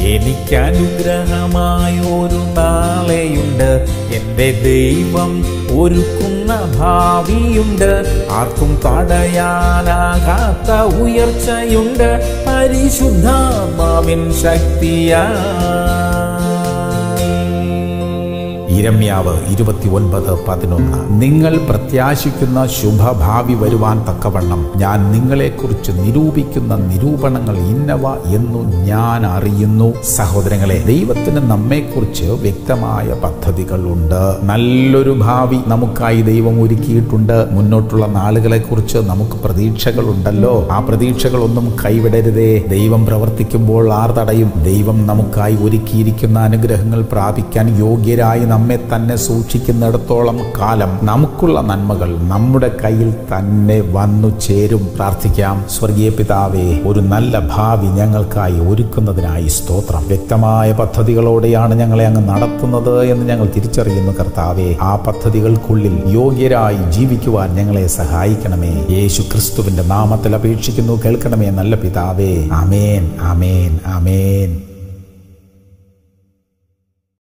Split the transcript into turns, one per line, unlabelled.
എനിക്ക് അനുഗ്രഹമായ ഒരു നാളെയുണ്ട് എൻ്റെ ദൈവം ഒരുക്കുന്ന ഭാവിയുണ്ട് ആർക്കും തടയാനാകാത്ത ഉയർച്ചയുണ്ട് പരിശുദ്ധാത്മാവിൻ ശക്തിയാ ഇരമ്യാവ് ഇരുപത്തി ഒൻപത് പതിനൊന്ന് നിങ്ങൾ പ്രത്യാശിക്കുന്ന ശുഭഭാവി വരുവാൻ തക്കവണ്ണം ഞാൻ നിങ്ങളെക്കുറിച്ച് നിരൂപിക്കുന്ന നിരൂപണങ്ങൾ ഇന്നവ എന്നു ഞാൻ അറിയുന്നു സഹോദരങ്ങളെ ദൈവത്തിന് നമ്മെക്കുറിച്ച് വ്യക്തമായ പദ്ധതികൾ ഉണ്ട് നല്ലൊരു ഭാവി നമുക്കായി ദൈവം ഒരുക്കിയിട്ടുണ്ട് മുന്നോട്ടുള്ള നാളുകളെക്കുറിച്ച് നമുക്ക് പ്രതീക്ഷകളുണ്ടല്ലോ ആ പ്രതീക്ഷകളൊന്നും കൈവിടരുതേ ദൈവം പ്രവർത്തിക്കുമ്പോൾ ആർ തടയും ദൈവം നമുക്കായി ഒരുക്കിയിരിക്കുന്ന അനുഗ്രഹങ്ങൾ പ്രാപിക്കാൻ യോഗ്യരായി നമ്മെ തന്നെ സൂക്ഷിക്കുന്നിടത്തോളം കാലം നമുക്കുള്ള നന്മകൾ നമ്മുടെ കയ്യിൽ തന്നെ വന്നു ചേരും പ്രാർത്ഥിക്കാം സ്വർഗീയ പിതാവേ ഒരു നല്ല ഭാവി ഞങ്ങൾക്കായി ഒരുക്കുന്നതിനായി സ്തോത്രം വ്യക്തമായ പദ്ധതികളോടെയാണ് ഞങ്ങളെ അങ്ങ് നടത്തുന്നത് എന്ന് ഞങ്ങൾ തിരിച്ചറിയുന്നു കർത്താവേ ആ പദ്ധതികൾക്കുള്ളിൽ യോഗ്യരായി ജീവിക്കുവാൻ ഞങ്ങളെ സഹായിക്കണമേ യേശു ക്രിസ്തുവിന്റെ നാമത്തിൽ അപേക്ഷിക്കുന്നു കേൾക്കണമേ നല്ല പിതാവേ അമേൻ അമേൻ അമേൻ